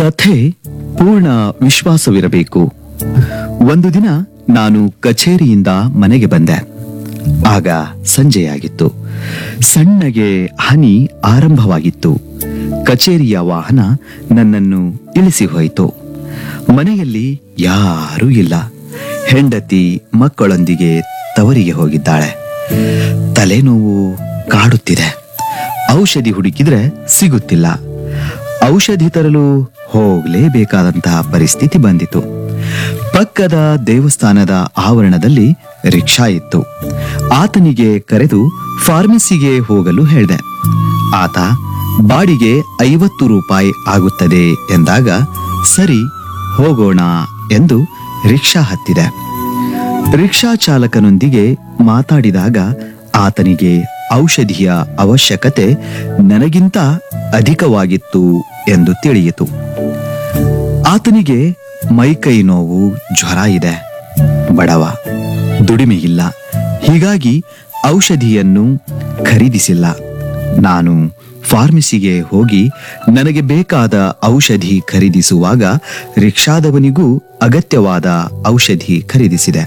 ಕಥೆ ಪೂರ್ಣ ವಿಶ್ವಾಸವಿರಬೇಕು ಒಂದು ದಿನ ನಾನು ಕಚೇರಿಯಿಂದ ಮನೆಗೆ ಬಂದೆ ಆಗ ಸಂಜೆಯಾಗಿತ್ತು ಸಣ್ಣಗೆ ಹನಿ ಆರಂಭವಾಗಿತ್ತು ಕಚೇರಿಯ ವಾಹನ ನನ್ನನ್ನು ಇಳಿಸಿ ಹೋಯಿತು ಮನೆಯಲ್ಲಿ ಯಾರೂ ಇಲ್ಲ ಹೆಂಡತಿ ಮಕ್ಕಳೊಂದಿಗೆ ತವರಿಗೆ ಹೋಗಿದ್ದಾಳೆ ತಲೆನೋವು ಕಾಡುತ್ತಿದೆ ಔಷಧಿ ಹುಡುಕಿದ್ರೆ ಸಿಗುತ್ತಿಲ್ಲ ಔಷಧಿ ತರಲು ಹೋಗಲೇಬೇಕಾದಂತಹ ಪರಿಸ್ಥಿತಿ ಬಂದಿತು ಪಕ್ಕದ ದೇವಸ್ಥಾನದ ಆವರಣದಲ್ಲಿ ರಿಕ್ಷಾ ಇತ್ತು ಆತನಿಗೆ ಕರೆದು ಫಾರ್ಮಸಿಗೆ ಹೋಗಲು ಹೇಳಿದೆ ಆತ ಬಾಡಿಗೆ ಐವತ್ತು ರೂಪಾಯಿ ಆಗುತ್ತದೆ ಎಂದಾಗ ಸರಿ ಹೋಗೋಣ ಎಂದು ರಿಕ್ಷಾ ಹತ್ತಿದೆ ರಿಕ್ಷಾ ಚಾಲಕನೊಂದಿಗೆ ಮಾತಾಡಿದಾಗ ಆತನಿಗೆ ಔಷಧಿಯ ಅವಶ್ಯಕತೆ ನನಗಿಂತ ಅಧಿಕವಾಗಿತ್ತು ಎಂದು ತಿಳಿಯಿತು ಆತನಿಗೆ ಮೈಕೈ ನೋವು ಜ್ವರ ಇದೆ ಬಡವ ದುಡಿಮೆ ಇಲ್ಲ ಹೀಗಾಗಿ ಔಷಧಿಯನ್ನು ಖರೀದಿಸಿಲ್ಲ ನಾನು ಫಾರ್ಮಸಿಗೆ ಹೋಗಿ ನನಗೆ ಬೇಕಾದ ಔಷಧಿ ಖರೀದಿಸುವಾಗ ರಿಕ್ಷಾದವನಿಗೂ ಅಗತ್ಯವಾದ ಔಷಧಿ ಖರೀದಿಸಿದೆ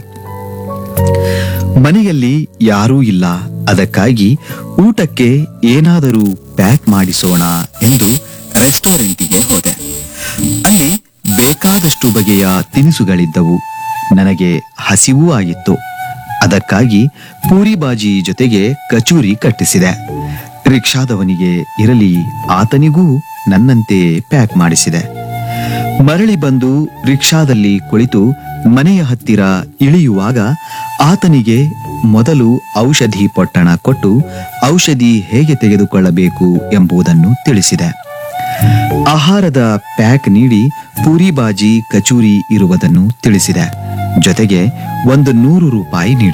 ಮನೆಯಲ್ಲಿ ಯಾರೂ ಇಲ್ಲ ಅದಕ್ಕಾಗಿ ಊಟಕ್ಕೆ ಏನಾದರೂ ಪ್ಯಾಕ್ ಮಾಡಿಸೋಣ ಎಂದು ರೆಸ್ಟೋರೆಂಟಿಗೆ ಹೋದೆ ಅಲ್ಲಿ ಬೇಕಾದಷ್ಟು ಬಗೆಯ ತಿನಿಸುಗಳಿದ್ದವು ನನಗೆ ಹಸಿವೂ ಆಗಿತ್ತು ಅದಕ್ಕಾಗಿ ಪೂರಿ ಬಾಜಿ ಜೊತೆಗೆ ಕಚೂರಿ ಕಟ್ಟಿಸಿದೆ ರಿಕ್ಷಾದವನಿಗೆ ಇರಲಿ ಆತನಿಗೂ ನನ್ನಂತೆ ಪ್ಯಾಕ್ ಮಾಡಿಸಿದೆ ಮರಳಿ ಬಂದು ರಿಕ್ಷಾದಲ್ಲಿ ಕುಳಿತು ಮನೆಯ ಹತ್ತಿರ ಇಳಿಯುವಾಗ ಆತನಿಗೆ ಮೊದಲು ಔಷಧಿ ಪೊಟ್ಟಣ ಕೊಟ್ಟು ಔಷಧಿ ಹೇಗೆ ತೆಗೆದುಕೊಳ್ಳಬೇಕು ಎಂಬುದನ್ನು ತಿಳಿಸಿದೆ ಆಹಾರದ ಪ್ಯಾಕ್ ನೀಡಿ ಪೂರಿ ಬಾಜಿ ಕಚೂರಿ ಇರುವುದನ್ನು ತಿಳಿಸಿದೆ ಜೊತೆಗೆ ಒಂದು ನೂರು ರೂಪಾಯಿ ನೀಡಿದೆ